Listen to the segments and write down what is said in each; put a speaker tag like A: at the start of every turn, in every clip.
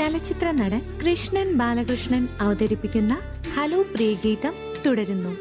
A: ചലച്ചിത്ര നടൻ കൃഷ്ണൻ ബാലകൃഷ്ണൻ അവതരിപ്പിക്കുന്ന ഹലോ പ്രിയഗീതം തുടരുന്നു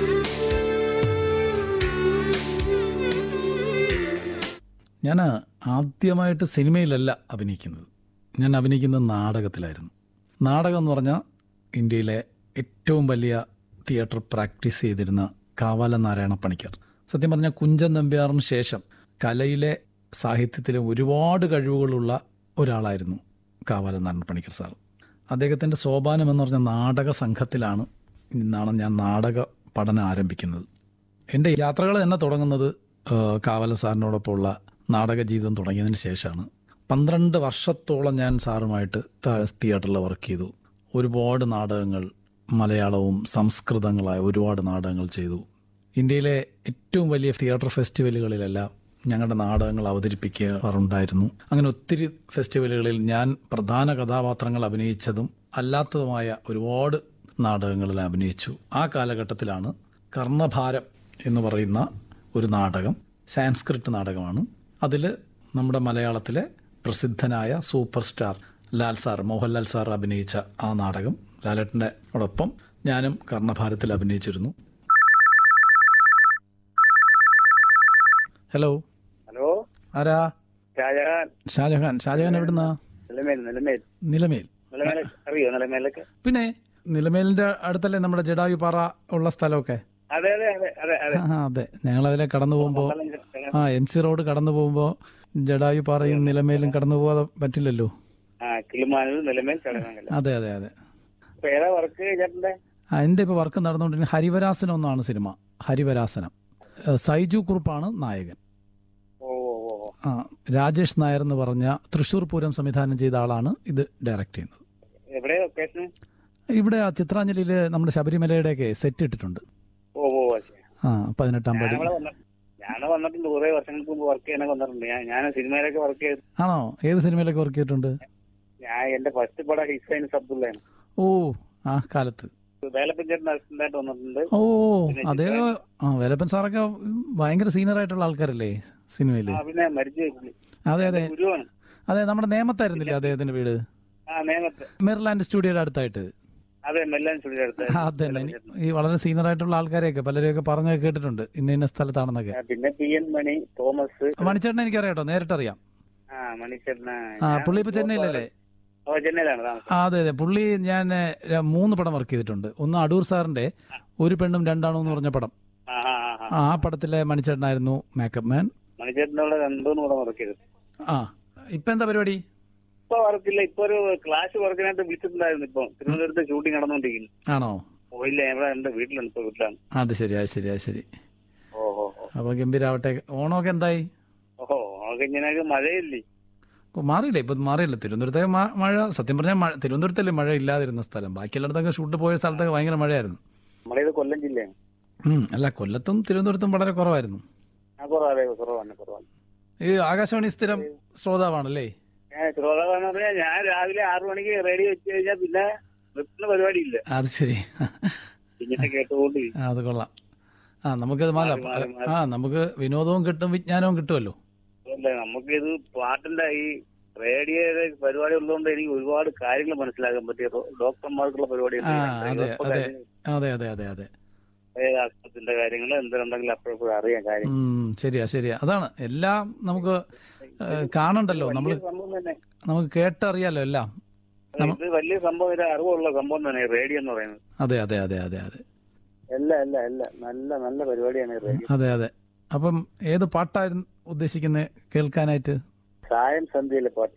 B: ഞാൻ ആദ്യമായിട്ട് സിനിമയിലല്ല അഭിനയിക്കുന്നത് ഞാൻ അഭിനയിക്കുന്നത് നാടകത്തിലായിരുന്നു നാടകം എന്ന് പറഞ്ഞാൽ ഇന്ത്യയിലെ ഏറ്റവും വലിയ തിയേറ്റർ പ്രാക്ടീസ് ചെയ്തിരുന്ന കാവാല നാരായണ പണിക്കർ സത്യം പറഞ്ഞാൽ കുഞ്ചൻ നമ്പ്യാറിന് ശേഷം കലയിലെ സാഹിത്യത്തിലെ ഒരുപാട് കഴിവുകളുള്ള ഒരാളായിരുന്നു കാവാല നാരായണ പണിക്കർ സാർ അദ്ദേഹത്തിൻ്റെ സോപാനം എന്ന് പറഞ്ഞ നാടക സംഘത്തിലാണ് നിന്നാണ് ഞാൻ നാടക പഠനം ആരംഭിക്കുന്നത് എൻ്റെ യാത്രകൾ തന്നെ തുടങ്ങുന്നത് ആ, കാവല സാറിനോടൊപ്പമുള്ള നാടക ജീവിതം തുടങ്ങിയതിന് ശേഷമാണ് പന്ത്രണ്ട് വർഷത്തോളം ഞാൻ സാറുമായിട്ട് താഴെ തിയേറ്ററിൽ വർക്ക് ചെയ്തു ഒരുപാട് നാടകങ്ങൾ മലയാളവും സംസ്കൃതങ്ങളായ ഒരുപാട് നാടകങ്ങൾ ചെയ്തു ഇന്ത്യയിലെ ഏറ്റവും വലിയ തിയേറ്റർ ഫെസ്റ്റിവലുകളിലെല്ലാം ഞങ്ങളുടെ നാടകങ്ങൾ അവതരിപ്പിക്കാറുണ്ടായിരുന്നു അങ്ങനെ ഒത്തിരി ഫെസ്റ്റിവലുകളിൽ ഞാൻ പ്രധാന കഥാപാത്രങ്ങൾ അഭിനയിച്ചതും അല്ലാത്തതുമായ ഒരുപാട് നാടകങ്ങളിൽ അഭിനയിച്ചു ആ കാലഘട്ടത്തിലാണ് കർണഭാരം എന്ന് പറയുന്ന ഒരു നാടകം സാൻസ്ക്രിറ്റ് നാടകമാണ് അതിൽ നമ്മുടെ മലയാളത്തിലെ പ്രസിദ്ധനായ super star Lal sir Mohanlal sir അഭിനയിച്ച ആ നാടകം ലാലേട്ടൻ്റെ ഒപ്പം ഞാനും കർണഭാരത്തിൽ അഭിനയിച്ചിരുന്നു ഹലോ
C: ഹലോ
B: ആരാ
C: ഷാജഹാൻ
B: ഷാജഹാൻ ഷാജഹാൻ എവിടുന്നാ
C: നിലമേൽ നിലമേൽ
B: നിലമേൽ
C: നിലമേൽ അറിയോ നിലമേലൊക്കെ
B: പിന്നെ നിലമേലിന്റെ അടുത്തല്ലേ നമ്മുടെ ജഡായു പാറ ഉള്ള സ്ഥലമൊക്കെ
C: അതെ അതെ അതെ അതെ അതെ
B: ആ അതെ ഞങ്ങൾ അതിലെ കടന്നു പോകുമ്പോ ആ എം സി റോഡ് കടന്നു പോകുമ്പോ ജഡായു പാറയും നിലമേലും കടന്നു പോകാതെ പറ്റില്ലല്ലോ
C: ആ കിളിമാനൂർ നിലമേൽ ചടങ്ങല്ല
B: അതെ അതെ അതെ
C: അപ്പൊ ഏതാ വർക്ക് ചേട്ടന്റെ
B: ആ എൻ്റെ ഇപ്പോൾ വർക്ക് നടന്നുകൊണ്ടിരിക്കുന്ന ഹരിവരാസനം എന്നാണ് സിനിമ ഹരിവരാസനം ഏ, സൈജു കുറുപ്പാണ് നായകൻ
C: ഓ ഓ ഓ ഓ.
B: ആ രാജേഷ് നായർ എന്ന് പറഞ്ഞ തൃശ്ശൂർ പൂരം സംവിധാനം ചെയ്ത ആളാണ് ഇത് ഡയറക്റ്റ് ചെയ്യുന്നത്
C: എവിടെ ലൊക്കേഷൻ
B: ഇവിടെ ആ ചിത്രാഞ്ജലിയിൽ നമ്മുടെ ശബരിമലയുടെയൊക്കെ സെറ്റ് ഇട്ടിട്ടുണ്ട്
C: ഓ ഓ ശരി.
B: ആ പതിനെട്ടാം പടി
C: ഞാനവിടെ വന്ന ഞാൻ വന്നിട്ടുണ്ട് കുറെ വർഷങ്ങൾക്ക് മുമ്പ് വർക്ക് ചെയ്യാനൊക്കെ വന്നിട്ടുണ്ട് ഞാൻ ഞാൻ സിനിമയിലൊക്കെ വർക്ക് ചെയ്തു
B: ആണോ ഏത് സിനിമയിലൊക്കെ വർക്ക് ചെയ്തിട്ടുണ്ട്
C: ഞാൻ എന്റെ ഫസ്റ്റ് പടം ഹിസൈൻ സബ്ദുള്ളയാണ്
B: ഓ ആ കാലത്ത്
C: വേലപ്പൻ ചേട്ടൻ assistant ആയിട്ട് വന്നിട്ടുണ്ട്
B: ഓ അതേ ആ വേലപ്പൻ സാറൊക്കെ ഭയങ്കര സീനിയർ ആയിട്ടുള്ള ആൾക്കാരല്ലേ സിനിമയില്
C: ആ പിന്നെ മരിച്ചു പോയി.
B: അതെ അതെ
C: ഗുരുവാണ്
B: അതെ നമ്മുടെ നേമത്തായിരുന്നില്ലേ അദ്ദേഹത്തിന്റെ വീട്
C: ആ നേമത്ത്
B: മെറിലാൻഡ് സ്റ്റുഡിയോയുടെ അടുത്തായിട്ട്
C: അതെ മെല്ലാൻ ചുള്ളി അടുത്ത്
B: ആ, അതെ തന്നെ ഈ വളരെ സീനിയർ ആയിട്ടുള്ള ആൾക്കാരെയൊക്കെ പലരെയൊക്കെ പറഞ്ഞൊക്കെ കേട്ടിട്ടുണ്ട് ഇന്ന ഇന്ന സ്ഥലത്താണെന്നൊക്കെ
C: പിന്നെ പി എൻ മണി തോമസ്
B: മണിച്ചേട്ടനെ എനിക്കറിയാം കേട്ടോ നേരിട്ടറിയാം
C: ആ മണിച്ചേട്ടന
B: ആ പുള്ളി ഇപ്പൊ ചെന്നൈയിലല്ലേ
C: ഓ ചെന്നൈയിലാണ് താമസം
B: ആ അതെ അതെ പുള്ളി ഞാൻ ഏ, ര- മൂന്ന് പടം വർക്ക് ചെയ്തിട്ടുണ്ട് ഒന്ന് അടൂർ സാറിന്റെ ഒരു പെണ്ണും രണ്ടാണോ എന്ന് പറഞ്ഞ പടം
C: ആ ആ ആ, ആ
B: ആ ആ പടത്തിലെ മണിച്ചേട്ടനായിരുന്നു മേക്കപ്പ് മാൻ
C: മണിച്ചേട്ടനോട് രണ്ടൂന്ന് കൂടെ വർക്ക് ചെയ്തു
B: ആ ഇപ്പൊ എന്താ പരിപാടി
C: ഇപ്പൊ വർക്കില്ല ഇപ്പൊ ഒരു ക്ലാസ് വർക്കിനായിട്ട് വിളിച്ചിട്ടുണ്ടായിരുന്നു ഇപ്പൊ തിരുവനന്തപുരത്ത് ഷൂട്ടിംഗ് നടന്നുകൊണ്ടിരിക്കുന്നു
B: ആണോ
C: പോയില്ല ഇവിടെ എന്റെ വീട്ടിലാണ് ഇപ്പൊ വീട്ടിലാണ്
B: അത് ശരി അത് ശരി അത് ശരി
C: ഓ ഓ ഓ
B: അപ്പൊ ഗംഭീരാവട്ടെ ഓണമൊക്കെ എന്തായി
C: ഓഹോ നമുക്ക് ഇങ്ങനെ മഴയില്ലേ
B: ഓ, മാറിയില്ലേ ഇപ്പൊ മാറിയില്ല തിരുവനന്തപുരത്തെ മ- മഴ സത്യം പറഞ്ഞാൽ മഴ തിരുവനന്തപുരത്തല്ലേ മഴ ഇല്ലാതിരുന്ന സ്ഥലം ബാക്കിയുള്ളിടത്തൊക്കെ ഷൂട്ട് പോയ സ്ഥലത്തൊക്കെ ഭയങ്കര മഴയായിരുന്നു
C: നമ്മുടെ ഇത് കൊല്ലം ജില്ലയാണ്
B: ഉം, അല്ല കൊല്ലത്തും തിരുവനന്തപുരത്തും വളരെ കുറവായിരുന്നു
C: ആ കുറവാണ് കുറവാണ് കുറവാണ്
B: ഈ ആകാശവാണി സ്ഥിരം ശ്രോതാവാണല്ലേ
C: ഞാൻ ശ്രോതാവെന്ന് പറഞ്ഞാൽ ഞാൻ രാവിലെ ആറു മണിക്ക് റേഡിയോ വെച്ച് കഴിഞ്ഞാൽ പിന്നെ നിർത്തുന്ന പരിപാടി ഇല്ല
B: അത് ശരി
C: ഇങ്ങനെ കേട്ടുകൊണ്ട്
B: ആ, അത് കൊള്ളാം ആ നമുക്കത് മാല
C: മാറി, മാറി.
B: ആ നമുക്ക് വിനോദവും കിട്ടും വിജ്ഞാനവും കിട്ടുമല്ലോ
C: അല്ല നമുക്ക് ഇത് പാട്ടിന്റെ ഈ റേഡിയോയുടെ പരിപാടി ഉള്ളതുകൊണ്ട് എനിക്ക് ഒരുപാട് കാര്യങ്ങൾ മനസ്സിലാക്കാൻ പറ്റിയ ഡോക്ടർമാർക്കുള്ള പരിപാടി
B: ആ അതെ അതെ അതെ അതെ അതെ അതെ
C: ആസ്പത്രിന്റെ കാര്യങ്ങൾ എന്തുണ്ടെങ്കിലും അപ്പോഴപ്പോഴും അറിയാം കാര്യം
B: ഉം, ശരിയാ ശരിയാ അതാണ് എല്ലാം നമുക്ക് ഏ, കാണണ്ടല്ലോ നമ്മൾ
C: വലിയ സംഭവം തന്നെ
B: നമുക്ക് കേട്ടറിയാലോ എല്ലാം
C: ഇത് വലിയ സംഭവം ഒരു അറിവുള്ള സംഭവം തന്നെ റേഡിയോ എന്ന് പറയുന്നത്
B: അതെ അതെ അതെ അതെ അതെ
C: അല്ല അല്ല അല്ല നല്ല നല്ല പരിപാടിയാണ് ഈ റേഡിയോ
B: അതെ അതെ അപ്പം ഏത് പാട്ടായിരുന്നു ഉദ്ദേശിക്കുന്നത് കേൾക്കാനായിട്ട്
C: സായം സന്ധ്യയിലെ പാട്ട്